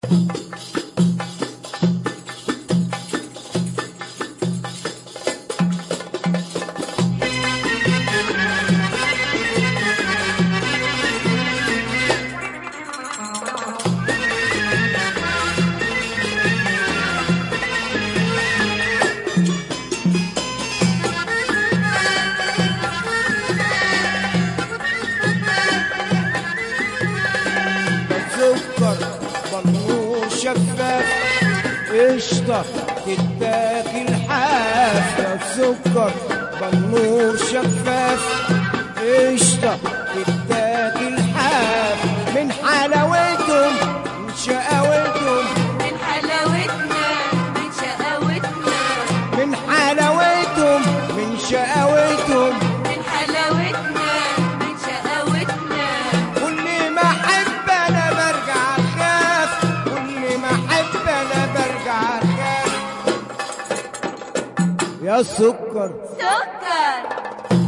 سكر بنور شفاف قشطة تتاكل حاف يا سكر بنور شفاف قشطة تتاكل حاف من حلاوتهم من شقاوتهم من حلاوتنا من شقاوتنا من حلاوتهم من شقاوتهم من حلاوتنا من شقاوتنا كل ما احب انا برجع اخاف كل ما احب انا برجع اخاف يا سكر سكر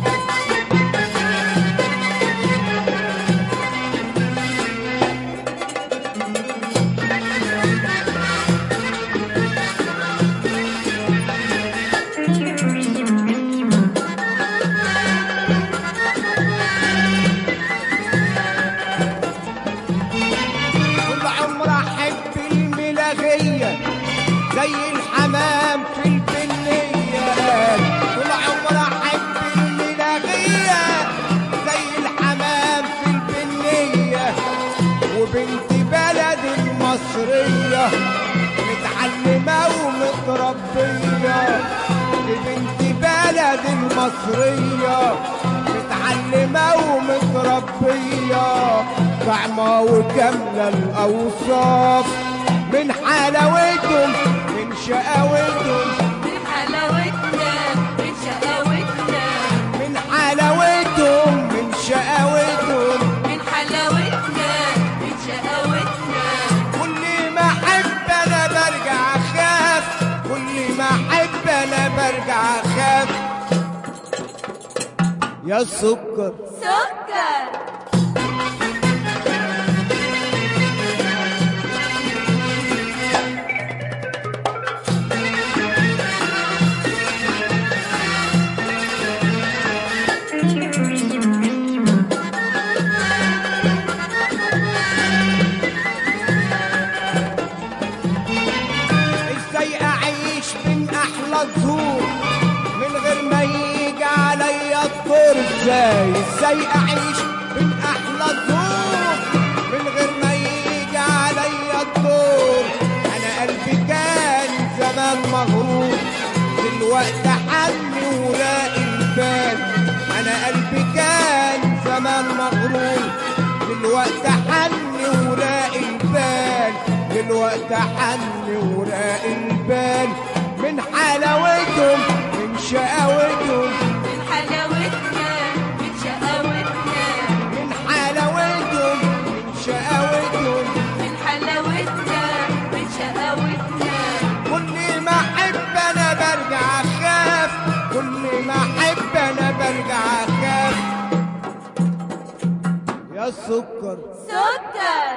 طول عمري احب الملاغية زي الحمام في البنية طول عمري احب الملاغية زي الحمام في البنية وبنت بلد المصرية متعلمة ومتربية بنت بلد المصرية متعلمة ومتربية طعمة وكاملة الأوصاف من حلاوتهم من شقاوتهم من حلاوتنا من شقاوتنا من حلاوتهم من شقاوتهم من حلاوتنا من شقاوتنا كل ما احب انا برجع اخاف كل ما احب انا برجع اخاف يا السكر سكر ازاي اعيش من احلى الظهور من غير ما يجي عليا الدور ازاي ازاي اعيش من احلى الظهور من غير ما يجي عليا الدور انا قلبي كان زمان مغرور دلوقتي حن ولاقي البال انا قلبي كان زمان مغرور دلوقتي حن ولاقي البال دلوقتي حن وراقي البال من حلاوتهم من شقاوتهم من حلاوتنا من شقاوتنا من حلاوتهم من شقاوتهم من حلاوتنا من شقاوتنا كل ما احب انا برجع اخاف كل ما احب انا برجع اخاف يا السكر سكر